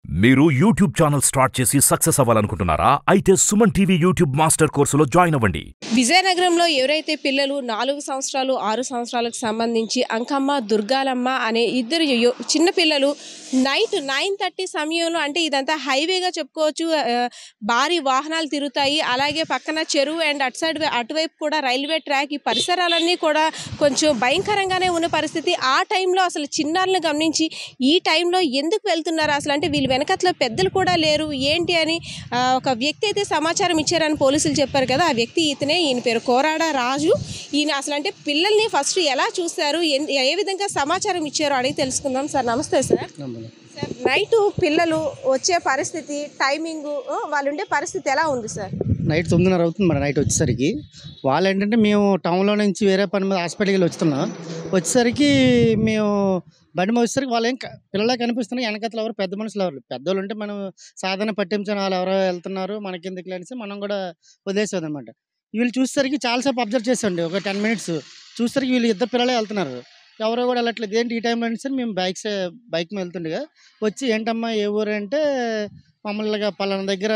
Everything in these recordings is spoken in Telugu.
మీరు యూట్యూబ్ ఛానల్ స్టార్ట్ చేసి సక్సెస్ అవ్వాలనుకుంటున్నారా అయితే సుమన్ టీవీ యూట్యూబ్ మాస్టర్ కోర్సులో జాయిన్ అవ్వండి విజయనగరంలో ఎవరైతే పిల్లలు నాలుగు సంవత్సరాలు ఆరు సంవత్సరాలకు సంబంధించి అంకమ్మ దుర్గాలమ్మ అనే ఇద్దరు యో- చిన్న పిల్లలు నైట్ నైన్ థర్టీ సమయంలో అంటే ఇదంతా హైవేగా చెప్పుకోవచ్చు ఆ, భారీ వాహనాలు తిరుగుతాయి అలాగే పక్కన చెరువు అండ్ అటు సైడ్ అటువైపు కూడా రైల్వే ట్రాక్ ఈ పరిసరాలన్నీ కూడా కొంచెం భయంకరంగానే ఉన్న పరిస్థితి ఆ టైంలో అసలు చిన్నారులను గమనించి ఈ టైంలో ఎందుకు వెళ్తున్నారు అసలు అంటే వీళ్ళు వెనకట్లో పెద్దలు కూడా లేరు ఏంటి అని ఆ, ఒక వ్యక్తి అయితే సమాచారం ఇచ్చారని పోలీసులు చెప్పారు కదా ఆ వ్యక్తి ఇతనే ఈయన పేరు కోరాడ రాజు ఈయన అసలు అంటే పిల్లల్ని ఫస్ట్ ఎలా చూస్తారు ఎన్- ఏ విధంగా సమాచారం ఇచ్చారో అడిగి తెలుసుకుందాం సార్ నమస్తే సార్ సార్ నైట్ పిల్లలు వచ్చే పరిస్థితి టైమింగ్ వాళ్ళు ఉండే పరిస్థితి ఎలా ఉంది సార్ నైట్ తొమ్మిదిన్నర అవుతుంది మరి నైట్ వచ్చేసరికి వాళ్ళు ఏంటంటే మేము టౌన్లో నుంచి వేరే పని మీద హాస్పిటల్కి వెళ్ళి వస్తున్నాం వచ్చేసరికి మేము బండి మీద వచ్చేసరికి వాళ్ళు ఏం క- పిల్లలే కనిపిస్తున్నాయి వెనకతలు ఎవరు పెద్ద మనుషులు ఎవరు పెద్దోళ్ళు ఉంటే మనం సాధారణ పట్టించని వాళ్ళు ఎవరో వెళ్తున్నారు మనకి ఎందుకు అనేసి మనం కూడా వదిలేసేది అనమాట వీళ్ళు చూసేసరికి చాలాసేపు అబ్జర్వ్ చేసాండి ఒక టెన్ మినిట్స్ చూసేసరికి వీళ్ళు ఇద్దరు పిల్లలే వెళ్తున్నారు ఎవరో కూడా వెళ్ళట్లేదు ఏంటి ఈ టైంలో అనేసి మేము బైక్స్ బైక్ మీద వెళ్తుండగా వచ్చి ఏంటమ్మా ఏ ఊరు అంటే మమ్మల్ని పలానా దగ్గర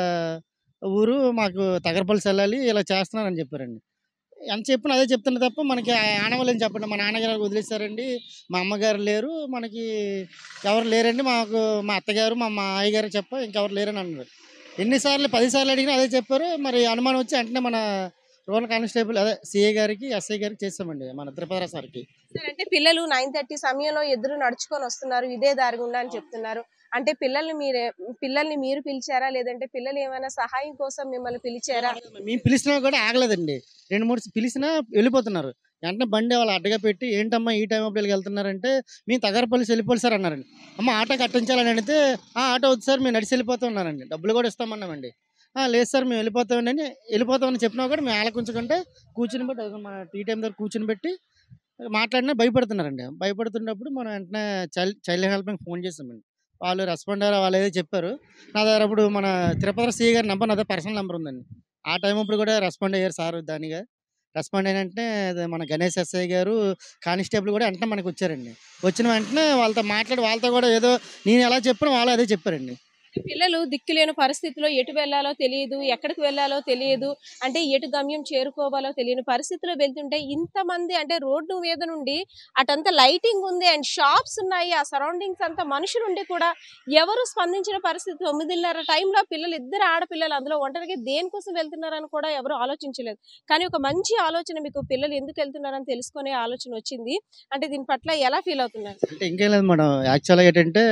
ఊరు మాకు తగరపల్లి వెళ్ళాలి ఇలా చేస్తున్నారని చెప్పారండి ఎంత చెప్పినా అదే చెప్తున్నా తప్ప మనకి ఆనవాళ్ళు ఏం చెప్పండి మా నాన్నగారు వదిలేశారండి మా అమ్మగారు లేరు మనకి ఎవరు లేరండి మాకు మా అత్తగారు మా మాయ గారు చెప్ప ఇంకెవరు లేరని అన్నారు ఎన్నిసార్లు పదిసార్లు అడిగినా అదే చెప్పారు మరి అనుమానం వచ్చి వెంటనే మన రూరల్ కానిస్టేబుల్ అదే సిఏ గారికి ఎస్ఐ గారికి చేసామండి మన తిరుపతి సార్కి సార్ అంటే పిల్లలు నైన్ థర్టీ సమయంలో ఎదురు నడుచుకొని వస్తున్నారు ఇదే దారి గుండా అని చెప్తున్నారు అంటే పిల్లల్ని మీరే పిల్లల్ని మీరు పిలిచారా లేదంటే పిల్లలు ఏమైనా సహాయం కోసం మిమ్మల్ని పిలిచారా మేము పిలిచినా కూడా ఆగలేదండి రెండు మూడు పిలిచినా వెళ్ళిపోతున్నారు వెంటనే బండి వాళ్ళు అడ్డగా పెట్టి ఏంటమ్మా ఈ టైం అప్పుడు వెళ్ళిపోతున్నారంటే మేము తగరపల్లి వెళ్ళిపోవాలి సార్ అన్నారండి అమ్మ ఆటో కట్టించాలని అడిగితే ఆ ఆటో వద్దు సార్ మేము నడిచి వెళ్ళిపోతూ ఉన్నారండి డబ్బులు కూడా ఇస్తామన్నామండి "ఆ, లేదు సార్ మేము వెళ్ళిపోతామండి అని వెళ్ళిపోతామని చెప్పినా కూడా మేము ఆలకుంచకుంటే కూర్చుని పెట్టి అదిగో మా టీ టైం దగ్గర కూర్చుని పెట్టి మాట్లాడినా భయపడుతున్నారండి భయపడుతున్నప్పుడు మనం వెంటనే చైల్డ్ చైల్డ్ హెల్ప్కి ఫోన్ చేసామండి వాళ్ళు రెస్పాండ్ అయ్యారు వాళ్ళు ఏదో చెప్పారు నా దగ్గర అప్పుడు మన తిరుపతి సీ గారి నెంబర్ నా దగ్గర పర్సనల్ నెంబర్ ఉందండి ఆ టైం అప్పుడు కూడా రెస్పాండ్ అయ్యారు సార్ దానిగా రెస్పాండ్ అయినంటే అదే మన గణేష్ ఎస్ఐ గారు కానిస్టేబుల్ కూడా వెంటనే మనకు వచ్చారండి వచ్చిన వెంటనే వాళ్ళతో మాట్లాడి వాళ్ళతో కూడా ఏదో నేను ఎలా చెప్పిన వాళ్ళు అదే చెప్పారండి పిల్లలు దిక్కులేని పరిస్థితిలో ఎటు వెళ్ళాలో తెలియదు ఎక్కడికి వెళ్ళాలో తెలియదు అంటే ఎటు గమ్యం చేరుకోవాలో తెలియని పరిస్థితిలో వెళ్తుంటే ఇంతమంది అంటే రోడ్డు మీద నుండి అటంతా లైటింగ్ ఉంది అండ్ షాప్స్ ఉన్నాయి ఆ సరౌండింగ్స్ అంతా మనుషులు ఉండి కూడా ఎవరు స్పందించిన పరిస్థితి తొమ్మిదిన్నర టైంలో పిల్లలు ఇద్దరు ఆడపిల్లలు అందులో ఒంటరిగా దేనికోసం వెళ్తున్నారని కూడా ఎవరు ఆలోచించలేదు కానీ ఒక మంచి ఆలోచన మీకు పిల్లలు ఎందుకు వెళ్తున్నారని తెలుసుకునే ఆలోచన వచ్చింది అంటే దీని పట్ల ఎలా ఫీల్ అవుతున్నారు అంటే ఇంకేం లేదు మేడం యాక్చువల్గా ఏంటంటే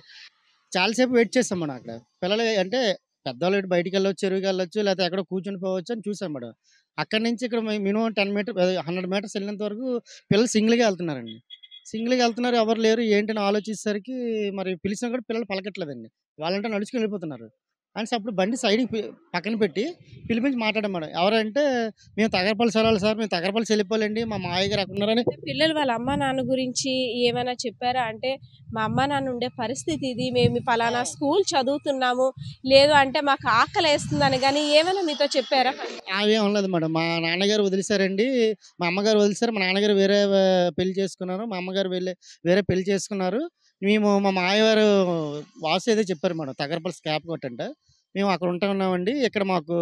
చాలాసేపు వెయిట్ చేస్తాం మనం అక్కడ పిల్లలు అంటే పెద్దవాళ్ళు ఇటు బయటికి వెళ్ళొచ్చు చెరువుకి వెళ్ళొచ్చు లేకపోతే ఎక్కడ కూర్చొని పోవచ్చు అని చూసాం మేడం అక్కడి నుంచి ఇక్కడ minimum ten meter hundred meters వెళ్ళినంత వరకు పిల్లలు సింగిల్గా వెళ్తున్నారండి సింగిల్గా వెళ్తున్నారు ఎవరు లేరు ఏంటని ఆలోచించేసరికి మరి పిలిచినా కూడా పిల్లలు పలకట్లేదండి వాళ్ళంటే నడుచుకుని వెళ్ళిపోతున్నారు అని అప్పుడు బండి సైడ్కి పక్కన పెట్టి పిలిపించి మాట్లాడాం మేడం ఎవరంటే మేము తగరపల్లి చదవాలి సార్ మేము తగరపల్లి వెళ్ళిపోవాలండి మా మాయ గారు అక్కడ ఉన్నారని పిల్లలు వాళ్ళ అమ్మ నాన్న గురించి ఏమైనా చెప్పారా అంటే మా అమ్మ నాన్న ఉండే పరిస్థితి ఇది మేము ఈ పలానా స్కూల్ చదువుతున్నాము లేదు అంటే మాకు ఆకలి వేస్తుందని కానీ ఏమైనా మీతో చెప్పారా అవేం ఉండలేదు మేడం మా నాన్నగారు వదిలేశారండి మా అమ్మగారు వదిలేశారు మా నాన్నగారు వేరే ఆ, పెళ్లి చేసుకున్నారు మా అమ్మగారు వెళ్ళే వేరే పెళ్లి చేసుకున్నారు మేము మా మాయగారు వాసు ఏదో చెప్పారు మేడం తగరపల్లి స్కాప్ కొట్టంట మేము అక్కడ ఉంటా ఉన్నామండి ఇక్కడ మాకు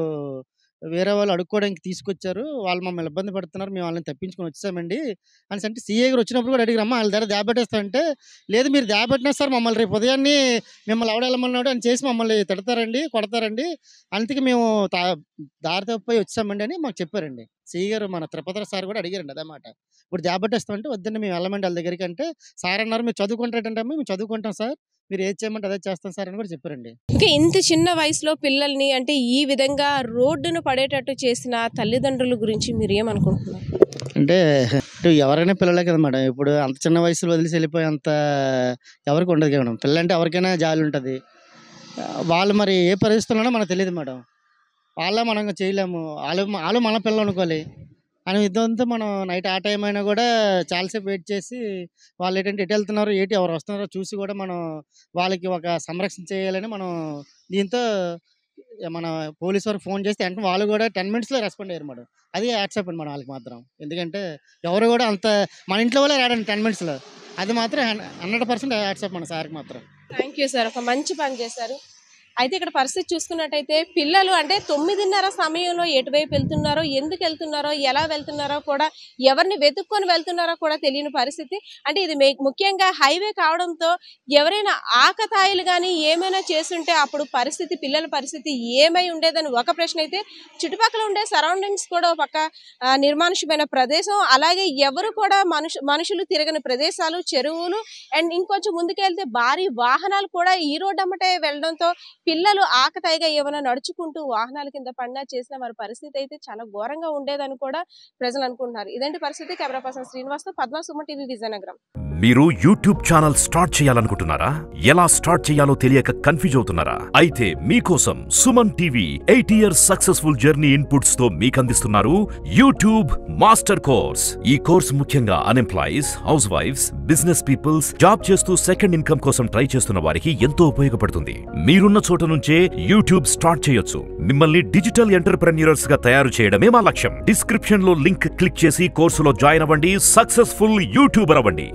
వేరే వాళ్ళు అడుక్కోవడానికి తీసుకొచ్చారు వాళ్ళు మమ్మల్ని ఇబ్బంది పడుతున్నారు మేము వాళ్ళని తప్పించుకొని వచ్చామండి అని అంటే సీఏ గారు వచ్చినప్పుడు కూడా అడిగారమ్మా వాళ్ళ దగ్గర దాబెట్టేస్తారంటే లేదు మీరు దాబెట్టినా సార్ మమ్మల్ని రేపు ఉదయాన్నే మిమ్మల్ని ఎవడెళ్ళమన్నాడు అని చేసి మమ్మల్ని తిడతారండి కొడతారండి అందుకే మేము తా దారి తప్పిపోయి వచ్చామండి అని మాకు చెప్పారండి సిఈ గారు మన తిరుపతి సార్ కూడా అడిగారండి అదే మాట ఇప్పుడు జాబట్టేస్తామంటే వద్దండి మేము వెళ్ళమండి వాళ్ళ దగ్గరికి అంటే సార్ అన్నారు మీరు చదువుకుంటారంటే మేము చదువుకుంటాం సార్ మీరు ఏది చేయమంటే అదే చేస్తాం సార్ అని కూడా చెప్పారండి ఓకే ఇంత చిన్న వయసులో పిల్లల్ని అంటే ఈ విధంగా రోడ్డును పడేటట్టు చేసిన తల్లిదండ్రుల గురించి మీరు ఏమనుకుంటున్నారు అంటే ఇటు ఎవరైనా పిల్లలే కదా మేడం ఇప్పుడు అంత చిన్న వయసులో వదిలేసి వెళ్ళిపోయి అంత ఎవరికి ఉండదు కదా మేడం పిల్లంటే ఎవరికైనా జాలి ఉంటుంది వాళ్ళు మరి ఏ పరిస్థితుల్లోనో మనకు తెలియదు మేడం వాళ్ళ మనం చేయలేము వాళ్ళు వాళ్ళు మన పిల్లలు అనుకోవాలి అని ఇదంతా మనం నైట్ ఆ టైం అయినా కూడా చాలాసేపు వెయిట్ చేసి వాళ్ళు ఏంటంటే ఎటు వెళ్తున్నారు ఏంటి ఎవరు వస్తున్నారో చూసి కూడా మనం వాళ్ళకి ఒక సంరక్షణ చేయాలని మనం దీంతో మన పోలీస్ వారికి ఫోన్ చేస్తే వెంటనే వాళ్ళు కూడా టెన్ మినిట్స్లో రెస్పాండ్ అయ్యారు మేడం అది యాక్సెప్ట్ అండి మన వాళ్ళకి మాత్రం ఎందుకంటే ఎవరు కూడా అంత మన ఇంట్లో వాళ్ళే రాడండి టెన్ మినిట్స్లో అది మాత్రం హండ్రెడ్ పర్సెంట్ యాక్సెప్ట్ మన సార్కి మాత్రం థ్యాంక్ యూ సార్ ఒక మంచి పని చేశారు అయితే ఇక్కడ పరిస్థితి చూసుకున్నట్టయితే పిల్లలు అంటే తొమ్మిదిన్నర సమయంలో ఎటువైపు వెళ్తున్నారో ఎందుకు వెళ్తున్నారో ఎలా వెళ్తున్నారో కూడా ఎవరిని వెతుక్కొని వెళ్తున్నారో కూడా తెలియని పరిస్థితి అంటే ఇది మే- ముఖ్యంగా హైవే కావడంతో ఎవరైనా ఆకతాయిలు కానీ ఏమైనా చేస్తుంటే అప్పుడు పరిస్థితి పిల్లల పరిస్థితి ఏమై ఉండేదని ఒక ప్రశ్న అయితే చుట్టుపక్కల ఉండే సరౌండింగ్స్ కూడా ఒక పక్క ఆ, నిర్మానుష్యమైన ప్రదేశం అలాగే ఎవరు కూడా మనుషు మనుషులు తిరగని ప్రదేశాలు చెరువులు అండ్ ఇంకొంచెం ముందుకెళ్తే భారీ వాహనాలు కూడా ఈ రోడ్డు అమ్మటే వెళ్ళడంతో పిల్లలు ఆకతాయిగా ఏమైనా నడుచుకుంటూ వాహనాల కింద పడినా చేసిన వారి పరిస్థితి అయితే చాలా ఘోరంగా ఉండేదని కూడా ప్రజలు అనుకుంటున్నారు ఇదంటి పరిస్థితి కెమెరా పర్సన్ శ్రీనివాస్తో పద్మ సుమ టీవీ విజయనగరం మీరు యూట్యూబ్ ఛానల్ స్టార్ట్ చేయాలనుకుంటున్నారా ఎలా స్టార్ట్ చేయాలో తెలియక కన్ఫ్యూజ్ అవుతున్నారా అయితే మీకోసం Suman TV eight years successful journey inputs తో మీకు అందిస్తున్నారు యూట్యూబ్ మాస్టర్ కోర్స్ ఈ కోర్స్ ముఖ్యంగా అన్ఎంప్లాయీస్ హౌస్ వైఫ్స్ బిజినెస్ పీపుల్స్ జాబ్ చేస్తూ సెకండ్ ఇన్కమ్ కోసం ట్రై చేస్తున్న వారికి ఎంతో ఉపయోగపడుతుంది మీరున్న చోట నుంచే యూట్యూబ్ స్టార్ట్ చేయొచ్చు మిమ్మల్ని డిజిటల్ ఎంటర్ప్రెన్యూర్స్ గా తయారు చేయడమే మా లక్ష్యం డిస్క్రిప్షన్ లో లింక్ క్లిక్ చేసి కోర్సులో జాయిన్ అవ్వండి సక్సెస్ఫుల్ యూట్యూబర్ అవ్వండి